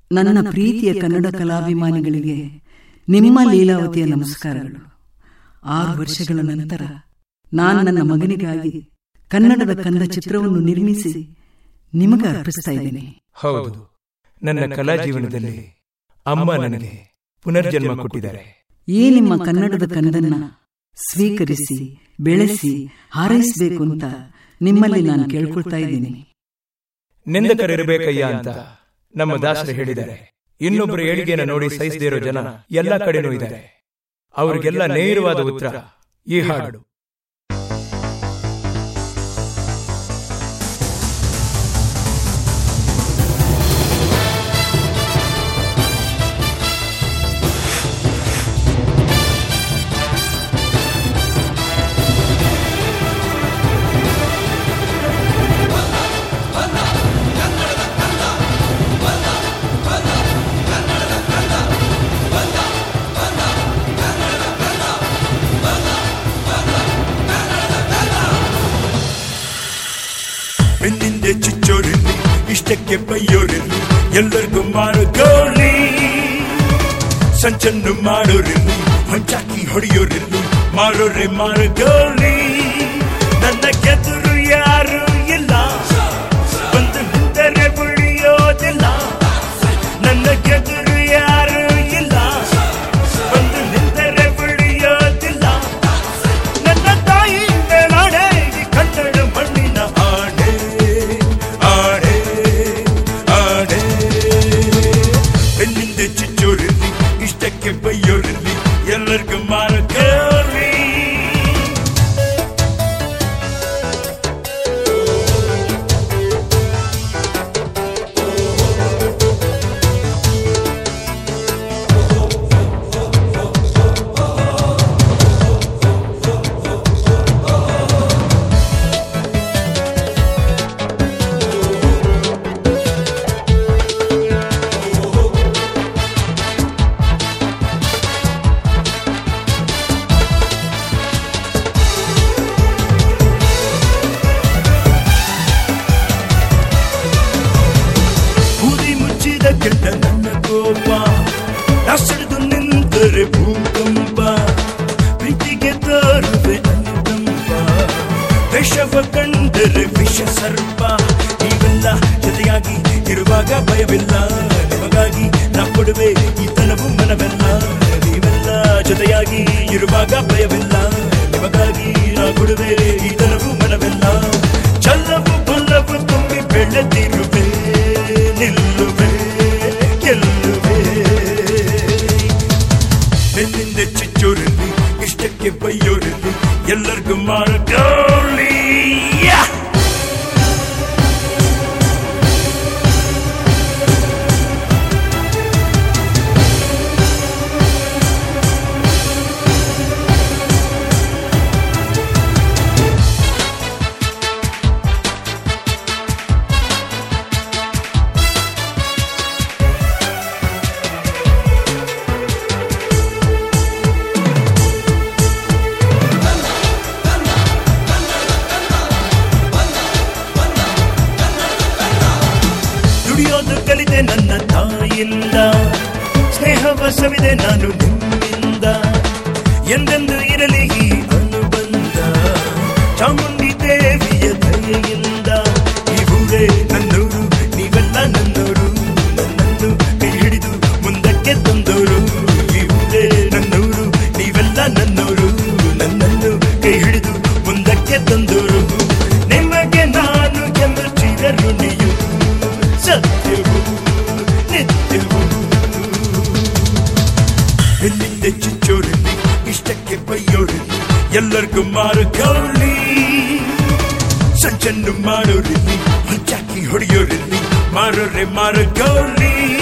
ನನ್ನ ಪ್ರೀತಿಯ ಕನ್ನಡ ಕಲಾಭಿಮಾನಿಗಳಿಗೆ ನಿಮ್ಮ ಲೀಲಾವತಿಯ ನಮಸ್ಕಾರಗಳು ಆರು ವರ್ಷಗಳ ನಂತರ ನಾನು ನನ್ನ ಮಗನಿಗಾಗಿ ಕನ್ನಡದ ಕಂದ ಚಿತ್ರವನ್ನು ನಿರ್ಮಿಸಿ ನಿಮಗೆ ಅರ್ಪಿಸ್ತಾ ಇದ್ದೇನೆ ಹೌದು ನನ್ನ ಕಲಾ ಜೀವನದಲ್ಲಿ ಅಮ್ಮ ನನಗೆ ಪುನರ್ಜನ್ಮ ಕೊಟ್ಟಿದ್ದಾರೆ ಈ ನಿಮ್ಮ ಕನ್ನಡದ ಕಂದನ್ನ ಸ್ವೀಕರಿಸಿ ಬೆಳೆಸಿ ಹಾರೈಸಬೇಕು ಅಂತ ನಿಮ್ಮಲ್ಲಿ ನಾನು ಕೇಳ್ಕೊಳ್ತಾ ಇದ್ದೀನಿ ನಿಂದಕರಿರಬೇಕಯ್ಯ ಅಂತ ನಮ್ಮ ದಾಸರು ಹೇಳಿದ್ದಾರೆ ಇನ್ನೊಬ್ಬರ ಏಳಿಗೆನ ನೋಡಿ ಸಹಿಸದೇ ಇರೋ ಜನ ಎಲ್ಲ ಕಡೆನೂ ಇದ್ದಾರೆ ಅವರಿಗೆಲ್ಲ ನೇರವಾದ ಉತ್ತರ ಈ ಹಾಡು ಬೆನ್ನಿಂದೆ ಚಿಚ್ಚೋರಿರ್ಲಿ ಇಷ್ಟಕ್ಕೆ ಬೈಯೋರಿರ್ಲಿ ಎಲ್ಲರಿಗೂ ಮಾರು ಗೌರಿ ಸಂಚನ್ನು ಮಾಡೋರಿರ್ಲಿ ಹೊಂಚಾಕಿ ಹೊಡೆಯೋರಿರ್ಲಿ ಮಾರೋರೆ ಮಾರು ಗೌರಿ ನನ್ನ ಗೆದುರು ಯಾರು ಇಲ್ಲ ಬಂದು ನಿಂತರೆ ಉಳಿಯೋದಿಲ್ಲ ನನ್ನ ಗೆದುರು ಯಾರು ಇಲ್ಲ ಬಂದು ನಿಂತರೆ ಉಳಿಯೋದಿಲ್ಲ ನನ್ನ ತಾಯಿ ಮೇಲಾಡೆ ಈ ಕನ್ನಡ ಮಣ್ಣಿನ ಆಡೆ ಆಡೆ ಆಡೆ ಬೆನ್ನಿಂದ ಚಿಚ್ಚೋರಿರ್ಲಿ ಇಷ್ಟಕ್ಕೆ ಬೈಯೋರಿರ್ಲಿ ಎಲ್ಲರಿಗೂ ಮಾರಕರಿ ಬೂದಿ ಮುಚ್ಚಿದ ಕೆಟ್ಟ ನನ್ನ ಕೋಪ ನಸಡಿದು ನಿಂತರೆ ಭೂಕಂಪ ಪ್ರೀತಿಗೆ ತರುವೆ ಅನುಕಂಪ ವಿಷವ ಕಂಡರೆ ವಿಷ ಸರ್ಪ ನೀವೆಲ್ಲ ಜೊತೆಯಾಗಿ ಇರುವಾಗ ಭಯವಿಲ್ಲ ನಿಮಗಾಗಿ ನಾ ಕೊಡುವೆ ಈ ತನವು ಮನವೆಲ್ಲ ನೀವೆಲ್ಲ ಜೊತೆಯಾಗಿ ಇರುವಾಗ ಭಯವಿಲ್ಲ ನಿಮಗಾಗಿ ನಾ ಕೊಡುವೆ ಈ ತನವು ಮನವೆಲ್ಲ ಚಲ್ಲವು ಬಲ್ಲವು ತುಂಬಿ ಬೆಳೆದಿರುವೆ ನಿಲ್ಲುವೆ ಗೆಲ್ಲುವೆ ಬೆನ್ನಿಂದ ಚಿಚ್ಚೋರಿರ್ಲಿ ಇಷ್ಟಕ್ಕೆ ಬೈಯೋರಿರ್ಲಿ ಎಲ್ಲರಿಗೂ ಮಾರಕೌಲಿ ದುಡಿಯೋದು ಕಲಿತೆ ನನ್ನ ತಾಯಿಯಿಂದ ಸ್ನೇಹವ ಸವಿದೆ ನಾನು ನಿಮ್ಮಿಂದ ಎಂದೆಂದು ಇರಲಿ ಈ ಅನುಬಂಧ ಚಾಮುಂಡಿ ದೇವಿಯ ದಯೆಯಿಂದ ಈ ಊರೇ ನನ್ನೂರು ನೀವೆಲ್ಲ ನನ್ನೋರು ನನ್ನನ್ನು ಕೈ ಹಿಡಿದು ಮುಂದಕ್ಕೆ ತಂದೋರು ಈ ಊರೇ ನನ್ನೂರು ನೀವೆಲ್ಲ ನನ್ನೋರು ನನ್ನನ್ನು ಕೈ ಹಿಡಿದು ಮುಂದಕ್ಕೆ ತಂದೋರು ನಿಮಗೆ ನಾನು ಎಂದು ಚಿರಋಣಿಯು ಸತ್ಯವು ನಿತ್ಯವು ಬೆನ್ನಿಂದ ಚಿಚ್ಚೋರಿರ್ಲಿ ಇಷ್ಟಕ್ಕೆ ಬೈಯೋರಿರ್ಲಿ ಎಲ್ಲರಿಗೂ ಮಾರು ಗೌಲಿ ಸಂಚನ್ನು ಮಾಡೋರಿರ್ಲಿ ಹಚ್ಚಾಕಿ ಹೊಡೆಯೋರಿರ್ಲಿ ಮಾರೋರೆ ಮಾರು ಗೌಲಿ